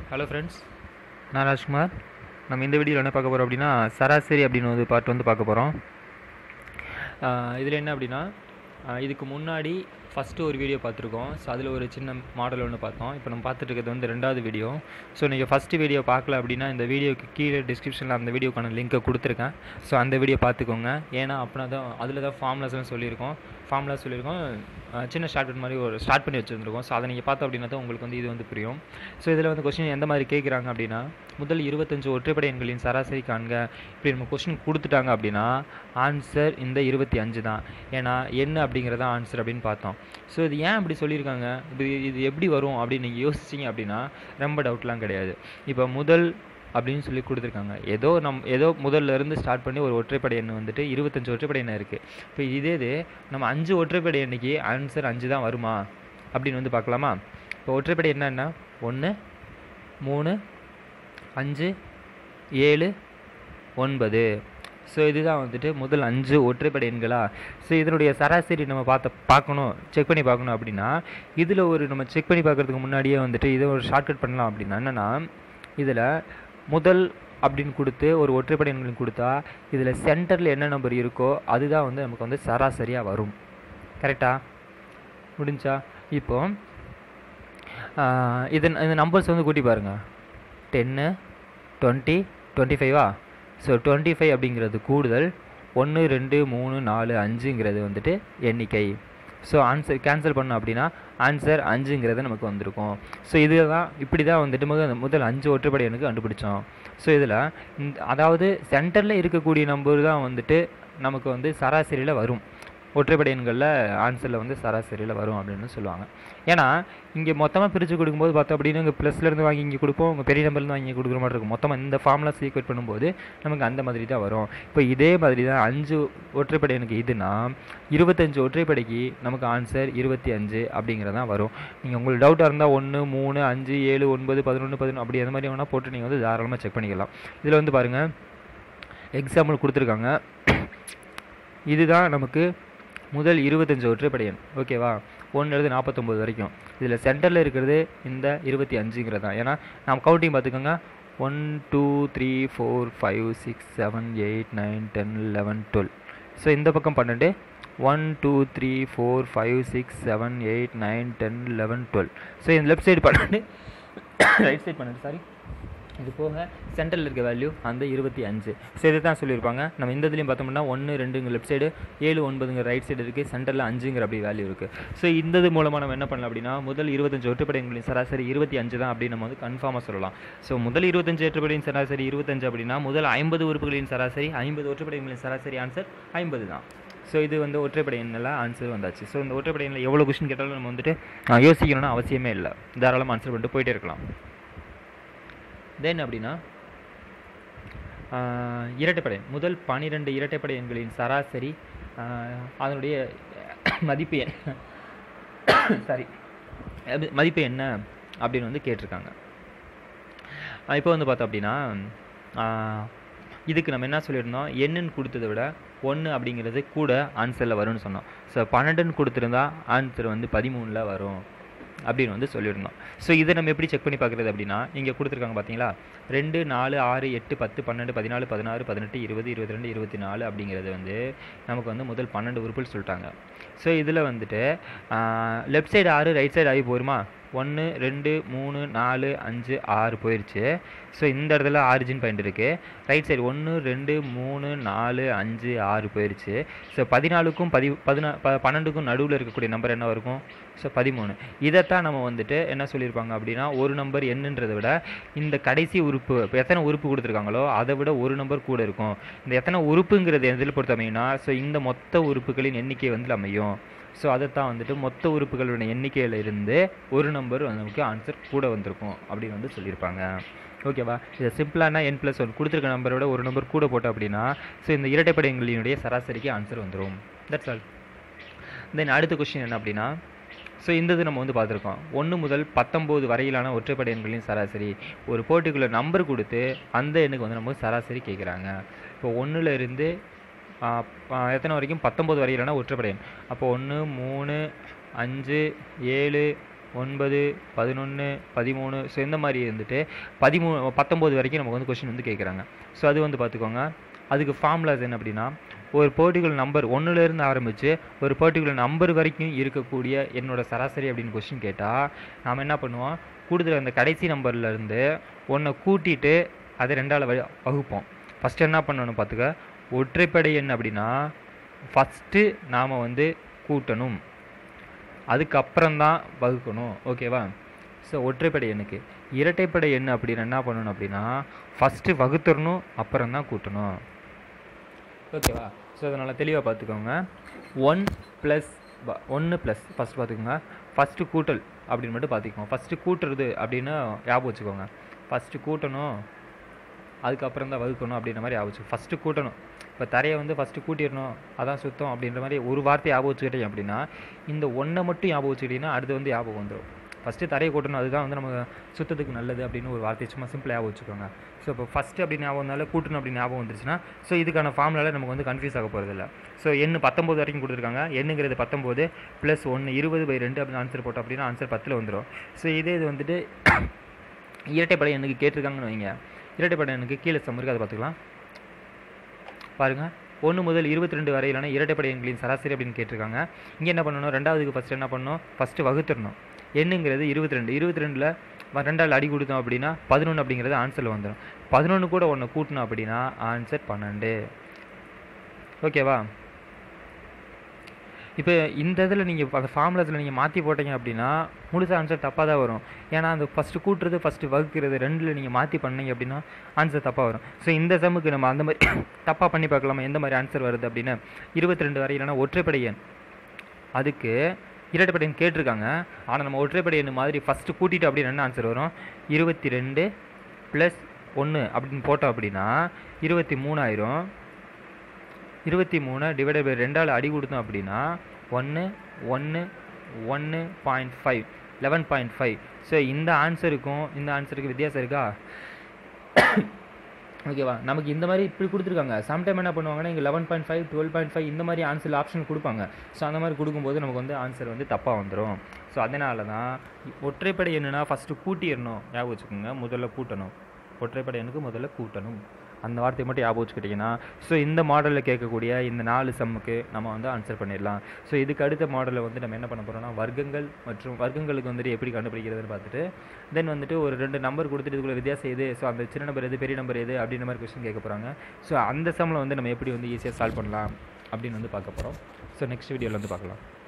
hello friends நான் ராஜ்குமார் நம்ம இந்த வீடியோவில் என்ன பார்க்க போகிறோம் அப்படின்னா சராசரி அப்படின்னு ஒரு பார்ட் வந்து பார்க்க போகிறோம் இதில் என்ன அப்படின்னா ஆஹ் இதுக்கு முன்னாடி ஃபஸ்ட்டு ஒரு வீடியோ பார்த்துருக்கோம் ஸோ அதில் ஒரு சின்ன மாடல் ஒன்று பார்த்தோம் இப்போ நம்ம பார்த்துட்டு இருக்கிறது வந்து ரெண்டாவது வீடியோ ஸோ நீங்கள் ஃபஸ்ட்டு வீடியோ பார்க்கல அப்படின்னா இந்த வீடியோக்கு கீழே டிஸ்கிரிப்ஷனில் அந்த வீடியோக்கான லிங்க்கை கொடுத்துருக்கேன் ஸோ அந்த வீடியோ பார்த்துக்கோங்க ஏன்னா அப்படின்னா தான் அதில் தான் ஃபார்முலாஸ்லாம் சொல்லியிருக்கோம் ஃபார்முலா சொல்லியிருக்கோம் ஆஹ் சின்ன ஷார்ட்கட் மாதிரி ஒரு ஸ்டார்ட் பண்ணி வச்சுருந்துருக்கோம் ஸோ அதை நீங்கள் பார்த்தோம் அப்படின்னா தான் உங்களுக்கு வந்து இது வந்து புரியும் ஸோ இதில் வந்து கொஸ்டின் எந்த மாதிரி கேட்குறாங்க அப்படின்னா முதல் இருபத்தஞ்சு ஒற்றைப்படை எண்களின் சராசரி காண்க இப்படி நம்ம கொஸ்டின் கொடுத்துட்டாங்க அப்படின்னா ஆன்சர் இந்த இருபத்தி அஞ்சு தான் ஏன்னா என்ன அப்படிங்கிறத ஆன்சர் அப்படின்னு பார்த்தோம் ஸோ இது ஏன் அப்படி சொல்லியிருக்காங்க இது இது எப்படி வரும் அப்படின்னு நீங்கள் யோசிச்சிங்க அப்படின்னா ரொம்ப டவுட்லாம் கிடையாது இப்போ முதல் அப்படின்னு சொல்லி கொடுத்துருக்காங்க ஏதோ நம் ஏதோ முதல்ல இருந்து ஸ்டார்ட் பண்ணி ஒரு ஒற்றைப்படை எண் வந்துட்டு இருபத்தஞ்சு ஒற்றைப்படை எண்ணெய் இருக்குது இப்போ இதே இது நம்ம அஞ்சு ஒற்றைப்படை எண்ணிக்கு ஆன்சர் அஞ்சு தான் வருமா அப்படின்னு வந்து பார்க்கலாமா இப்போ ஒற்றைப்படை என்னன்னா ஒன்று மூணு அஞ்சு ஏழு ஒன்பது ஸோ இதுதான் வந்துட்டு முதல் அஞ்சு ஒற்றைப்படை எண்களா ஸோ இதனுடைய சராசரி நம்ம பார்த்த பார்க்கணும் செக் பண்ணி பார்க்கணும் அப்படின்னா இதில் ஒரு நம்ம செக் பண்ணி பார்க்குறதுக்கு முன்னாடியே வந்துட்டு இதை ஒரு ஷார்ட்கட் பண்ணலாம் அப்படின்னா என்னென்னா இதில் முதல் அப்படின்னு கொடுத்து ஒரு ஒற்றைப்படை எண்கள் கொடுத்தா இதில் சென்டரில் என்ன நம்பர் இருக்கோ அதுதான் வந்து நமக்கு வந்து சராசரியாக வரும் கரெக்டா முடிஞ்சா இப்போ ஆஹ் இது இந்த நம்பர்ஸ் வந்து கூட்டி பாருங்கள் டென்னு டுவெண்ட்டி டுவெண்ட்டி ஃபைவா ஸோ டுவெண்ட்டி ஃபைவ் அப்படிங்கிறது கூடுதல் ஒன்று ரெண்டு மூணு நாலு அஞ்சுங்கிறது வந்துட்டு எண்ணிக்கை ஸோ ஆன்சர் கேன்சல் பண்ணோம் அப்படின்னா ஆன்சர் அஞ்சுங்கிறது நமக்கு வந்திருக்கும் ஸோ இதுதான் இப்படி தான் வந்துட்டு முதல் முதல் அஞ்சு ஒற்றைப்படை எனக்கு கண்டுபிடிச்சோம் ஸோ இதில் இந்த அதாவது சென்டரில் இருக்கக்கூடிய நம்பர் தான் வந்துட்டு நமக்கு வந்து சராசரியில் வரும் ஒற்றைப்படை எண்களில் ஆன்சரில் வந்து சராசரியில் வரும் அப்படின்னு சொல்லுவாங்க ஏன்னா இங்கே மொத்தமாக பிரித்து கொடுக்கும்போது பார்த்தோம் அப்படின்னு இங்கே ப்ளஸ்லேருந்து வாங்கி இங்கே கொடுப்போம் உங்கள் பெரிய நம்பர்லேருந்து வாங்கி இங்கே கொடுக்குற மாதிரி இருக்கும் மொத்தமாக இந்த ஃபார்முலாஸ் ஈக்குவேட் பண்ணும்போது நமக்கு அந்த மாதிரி தான் வரும் இப்போ இதே மாதிரி தான் அஞ்சு ஒற்றைப்படை எனக்கு இதுனா இருபத்தஞ்சு ஒற்றைப்படைக்கு நமக்கு ஆன்சர் இருபத்தி அஞ்சு அப்படிங்கிறதான் வரும் நீங்கள் உங்களுக்கு டவுட்டாக இருந்தால் ஒன்று மூணு அஞ்சு ஏழு ஒன்பது பதினொன்று பதினொன்று அப்படி அந்த மாதிரி வேணால் போட்டு நீங்கள் வந்து தாராளமாக செக் பண்ணிக்கலாம் இதில் வந்து பாருங்கள் எக்ஸாம்பிள் கொடுத்துருக்காங்க இதுதான் நமக்கு முதல் இருபத்தஞ்சு ஒற்றைப்படை எண் ஓகேவா ஒன்றுலேருந்து நாற்பத்தொம்போது வரைக்கும் இதில் சென்டரில் இருக்கிறது இந்த இருபத்தி அஞ்சுங்கிறது தான் ஏன்னா நம்ம கவுண்டிங் பார்த்துக்கோங்க one two three four five six seven eight nine ten eleven twelve so இந்த பக்கம் பன்னெண்டு one two three four five six seven eight nine ten eleven twelve so இந்த லெஃப்ட் சைடு பன்னெண்டு ரைட் சைடு பன்னெண்டு sorry இது போக சென்டரில் இருக்க வேல்யூ அந்த இருபத்தி அஞ்சு ஸோ இதை தான் சொல்லியிருப்பாங்க நம்ம இந்த இதுலையும் பார்த்தோம்னா ஒன்று ரெண்டுங்க லெஃப்ட் சைடு ஏழு ஒன்பதுங்க ரைட் சைடு இருக்குது சென்டரில் அஞ்சுங்கிற அப்படி வேல்யூ இருக்குது ஸோ இந்த இது மூலமாக நம்ம என்ன பண்ணலாம் அப்படின்னா முதல் இருபத்தஞ்சு ஒற்றுப்படைகளின் சராசரி இருபத்தி அஞ்சு தான் அப்படின்னு நம்ம வந்து கன்ஃபார்மாக சொல்லலாம் ஸோ முதல் இருபத்தஞ்சு ஒற்றுப்படையின் சராசரி இருபத்தஞ்சு அப்படின்னா முதல் ஐம்பது உறுப்புகளின் சராசரி ஐம்பது ஒற்றுப்படைகளின் சராசரி ஆன்சர் ஐம்பது தான் ஸோ இது வந்து ஒற்றைப்படை எண்ணில் ஆன்சர் வந்தாச்சு ஸோ இந்த ஒற்றைப்படை எண்ணில் எவ்வளோ கொஸ்டின் கேட்டாலும் நம்ம வந்துட்டு ஆஹ், யோசிக்கணும்னு அவசியமே இல்லை தாராளமாக ஆன்சர் பண்ணிட்டு போயிட்டே இருக்கலாம் தென் அப்படின்னா ஆஹ், இரட்டைப்படை முதல் பன்னிரெண்டு இரட்டைப்படை எண்களின் சராசரி ஆஹ், அதனுடைய மதிப்பு எண் சாரி மதிப்பு என்ன அப்படின்னு வந்து கேட்டிருக்காங்க ஆஹ், இப்போ வந்து பார்த்தோம் அப்படின்னா ஆஹ், இதுக்கு நம்ம என்ன சொல்லியிருந்தோம் என்னன்னு கொடுத்ததை விட ஒன்று அப்படிங்கிறது கூட ஆன்சரில் வரும்னு சொன்னோம் ஸோ பன்னெண்டுன்னு கொடுத்துருந்தா ஆன்சர் வந்து பதிமூணில் வரும் அப்படின்னு வந்து சொல்லியிருந்தோம் ஸோ இதை நம்ம எப்படி செக் பண்ணி பார்க்குறது அப்படின்னா இங்கே கொடுத்துருக்காங்க பார்த்தீங்களா ரெண்டு நாலு ஆறு எட்டு பத்து பன்னெண்டு பதினாலு பதினாறு பதினெட்டு இருபது இருபத்தி ரெண்டு இருபத்தி நாலு அப்படிங்கிறது வந்து நமக்கு வந்து முதல் பன்னெண்டு உறுப்புகள் சொல்லிட்டாங்க ஸோ இதில் வந்துட்டு லெஃப்ட் சைடு ஆறு ரைட் சைடு ஆகி போருமா ஒன்று ரெண்டு மூணு நாலு அஞ்சு ஆறு போயிடுச்சு ஸோ இந்த இடத்துல ஆரிஜின் பாயிண்ட் இருக்குது ரைட் சைடு ஒன்று ரெண்டு மூணு நாலு அஞ்சு ஆறு போயிடுச்சு ஸோ பதினாலுக்கும் பதி பதினா ப பன்னெண்டுக்கும் நடுவில் இருக்கக்கூடிய நம்பர் என்ன இருக்கும் ஸோ பதிமூணு இதைத்தான் நம்ம வந்துட்டு என்ன சொல்லியிருப்பாங்க அப்படின்னா ஒரு நம்பர் என்னன்றதை விட இந்த கடைசி உறுப்பு இப்போ எத்தனை உறுப்பு கொடுத்துருக்காங்களோ அதை விட ஒரு நம்பர் கூட இருக்கும் இந்த எத்தனை உறுப்புங்கிறது எதில் பொறுத்து அமையும்னா ஸோ இந்த மொத்த உறுப்புகளின் எண்ணிக்கை வந்து அமையும் ஸோ அதைத்தான் வந்துட்டு மொத்த உறுப்புகளோட எண்ணிக்கையில் இருந்து ஒரு நம்பர் வந்து நமக்கு ஆன்சர் கூட வந்திருக்கும் அப்படின்னு வந்து சொல்லியிருப்பாங்க ஓகேவா இதை சிம்பிளான என் ப்ளஸ் ஒன் கொடுத்துருக்க நம்பரோட ஒரு நம்பர் கூட போட்டோம் அப்படின்னா ஸோ இந்த இரட்டைப்படை எண்களினுடைய சராசரிக்கு ஆன்சர் வந்துடும் தட்ஸ் ஆல் தென் அடுத்த கொஸ்டின் என்ன அப்படின்னா ஸோ இந்த இது நம்ம வந்து பார்த்துருக்கோம் ஒன்று முதல் பத்தொம்போது வரையிலான ஒற்றைப்படை எண்களின் சராசரி ஒரு பர்டிகுலர் நம்பர் கொடுத்து அந்த எண்ணுக்கு வந்து நம்ம சராசரி கேட்குறாங்க இப்போ ஒன்றுல இருந்து ஆ, ஆ, எத்தனை வரைக்கும் பத்தொம்போது வரையிலான ஒற்றைப்படை எண் அப்போ ஒன்று மூணு அஞ்சு ஏழு ஒன்பது பதினொன்று பதிமூணு ஸோ இந்த மாதிரி வந்துட்டு பதிமூணு பத்தொம்போது வரைக்கும் நமக்கு வந்து கொஷின் வந்து கேட்குறாங்க ஸோ அது வந்து பார்த்துக்கோங்க அதுக்கு ஃபார்முலாஸ் என்ன அப்படின்னா ஒரு பர்டிகுலர் நம்பர் ஒன்றுலேருந்து ஆரம்பித்து ஒரு பர்டிகுலர் நம்பர் வரைக்கும் இருக்கக்கூடிய என்னோட சராசரி அப்படின்னு கொஷின் கேட்டால் நாம் என்ன பண்ணுவோம் கூடுதல் அந்த கடைசி நம்பர்லேருந்து ஒன்றை கூட்டிட்டு அதை ரெண்டால் வ வகுப்போம் ஃபஸ்ட்டு என்ன பண்ணணும் பார்த்துக்க ஒற்றைப்படை எண் அப்படின்னா ஃபஸ்ட்டு நாம் வந்து கூட்டணும் அதுக்கப்புறம்தான் வகுக்கணும் ஓகேவா ஸோ ஒற்றைப்படை எண்ணுக்கு இரட்டைப்படை எண் அப்படின்னு என்ன பண்ணணும் அப்படின்னா ஃபஸ்ட்டு வகுத்துறணும் அப்புறம் தான் கூட்டணும் ஓகேவா ஸோ அதனால் தெளிவாக பார்த்துக்கோங்க ஒன் ப்ளஸ் ஒன்று ப்ளஸ் ஃபஸ்ட் பார்த்துக்கோங்க ஃபஸ்ட்டு கூட்டல் அப்படின்னு மட்டும் பார்த்துக்கோங்க ஃபஸ்ட்டு கூட்டுறது அப்படின்னு ஞாபகம் வச்சுக்கோங்க ஃபஸ்ட்டு கூட்டணும் அதுக்கப்புறம் தான் வகுக்கணும் அப்படின்ற மாதிரி ஞாபகம் வச்சுக்கோ ஃபஸ்ட்டு கூட்டணும் இப்போ தரையை வந்து ஃபஸ்ட்டு கூட்டிடணும் அதான் சுத்தம் அப்படின்ற மாதிரி ஒரு வார்த்தை ஞாபகம் வச்சுக்கிட்டேன் அப்படின்னா இந்த ஒன்றை மட்டும் ஞாபகம் வச்சுக்கிட்டீங்கன்னா அடுத்து வந்து ஞாபகம் வந்துடும் ஃபஸ்ட்டு தரையை கூட்டணும் அதுதான் வந்து நம்ம சுத்தத்துக்கு நல்லது அப்படின்னு ஒரு வார்த்தை சும்மா சிம்பிளாக ஞாபகம் வச்சுக்கோங்க ஸோ இப்போ ஃபஸ்ட்டு அப்படி ஞாபகம் வந்தாலும் கூட்டணும் அப்படி ஞாபகம் வந்துருச்சுன்னா ஸோ இதுக்கான ஃபார்முலாவில் நமக்கு வந்து கன்ஃபியூஸ் ஆக போகிறதில்ல ஸோ எண்ணு பத்தொம்போது வரைக்கும் கொடுத்துருக்காங்க எண்ணுங்கிறது பத்தொம்போது ப்ளஸ் ஒன்று இருபது பை ரெண்டு அப்படின்னு ஆன்சர் போட்டோம் அப்படின்னா ஆன்சர் பத்தில் வந்துடும் ஸோ இதே இது வந்துட்டு இரட்டைப்படை எண்ணுக்கு கேட்டிருக்காங்கன்னு வைங்க இரட்டைப்படை எண்ணுக்கு கீழே சம் இருக்குது அதை பார்த்துக்கலாம் பாருங்கள் ஒன்று முதல் இருபத்தி ரெண்டு வரையிலான இரட்டைப்படை எண்களின் சராசரி அப்படின்னு கேட்டிருக்காங்க இங்கே என்ன பண்ணணும் ரெண்டாவதுக்கு ஃபஸ்ட்டு என்ன பண்ணணும் ஃபஸ்ட்டு வகுத்துடணும் எண்ணுங்கிறது இருபத்தி ரெண்டு இருபத்தி ரெண்டில் ரெண்டாள் அடி கொடுத்தோம் அப்படின்னா பதினொன்று அப்படிங்கிறது ஆன்சரில் வந்துடும் பதினொன்று கூட ஒன்று கூட்டணும் அப்படின்னா ஆன்சர் பன்னெண்டு ஓகேவா இப்போ இந்த இதில் நீங்கள் அந்த ஃபார்முலாஸில் நீங்கள் மாற்றி போட்டீங்க அப்படின்னா முழுசாக ஆன்சர் தப்பாக தான் வரும் ஏன்னா அந்த ஃபஸ்ட்டு கூட்டுறது ஃபஸ்ட்டு வகுக்கிறது ரெண்டில் நீங்கள் மாற்றி பண்ணீங்க அப்படின்னா ஆன்சர் தப்பாக வரும் ஸோ இந்த செம்முக்கு நம்ம அந்த மாதிரி தப்பாக பண்ணி பார்க்கலாமா எந்த மாதிரி ஆன்சர் வருது அப்படின்னு இருபத்தி ரெண்டு வரையிலான ஒற்றைப்படை எண் அதுக்கு இரட்டைப்படை எண் கேட்டிருக்காங்க ஆனால் நம்ம ஒற்றைப்படை எண் மாதிரி ஃபஸ்ட்டு கூட்டிட்டு அப்படின்னு என்ன ஆன்சர் வரும் இருபத்தி ரெண்டு ப்ளஸ் ஒன்று அப்படின்னு போட்டோம் அப்படின்னா இருபத்தி மூணாயிரம் இருபத்தி மூணு டிவைடட் பை ரெண்டால் அடி கொடுத்தோம் அப்படின்னா ஒன்று ஒன்று ஒன்று point five eleven point five so இந்த ஆன்சருக்கும் இந்த ஆன்சருக்கு வித்தியாசம் இருக்கா ஓகேவா நமக்கு இந்த மாதிரி இப்படி கொடுத்துருக்காங்க சம்டைம் என்ன பண்ணுவாங்கன்னா இங்கே eleven point five twelve point five இந்த மாதிரி ஆன்சர் ஆப்ஷன் கொடுப்பாங்க ஸோ அந்த மாதிரி கொடுக்கும்போது நமக்கு வந்து ஆன்சர் வந்து தப்பாக வந்துடும் ஸோ அதனால தான் ஒற்றைப்படை என்னன்னா ஃபஸ்ட்டு கூட்டிடணும் ஞாபகம் வச்சுக்கோங்க முதல்ல கூட்டணும் ஒற்றைப்படை எண்ணுக்கு முதல்ல கூட்டணும் அந்த வார்த்தையை மட்டும் ஞாபகம் வச்சுக்கிட்டிங்கன்னா ஸோ இந்த மாடலில் கேட்கக்கூடிய இந்த நாலு சம்முக்கு நம்ம வந்து ஆன்சர் பண்ணிடலாம் ஸோ இதுக்கு அடுத்த மாடலில் வந்து நம்ம என்ன பண்ண போகிறோம்னா வர்க்கங்கள் மற்றும் வர்க்கங்களுக்கு வந்துட்டு எப்படி கண்டுபிடிக்கிறதுன்னு பார்த்துட்டு தென் வந்துட்டு ஒரு ரெண்டு நம்பர் கொடுத்துட்டு இதுக்குள்ள வித்தியாசம் எது ஸோ அந்த சின்ன நம்பர் எது பெரிய நம்பர் எது அப்படின்ற மாதிரி கொஸ்டின் கேட்க போகிறாங்க ஸோ அந்த சம்மில் வந்து நம்ம எப்படி வந்து ஈஸியாக சால்வ் பண்ணலாம் அப்படின்னு வந்து பார்க்க போகிறோம் ஸோ நெக்ஸ்ட் வீடியோவில் வந்து பார்க்கலாம்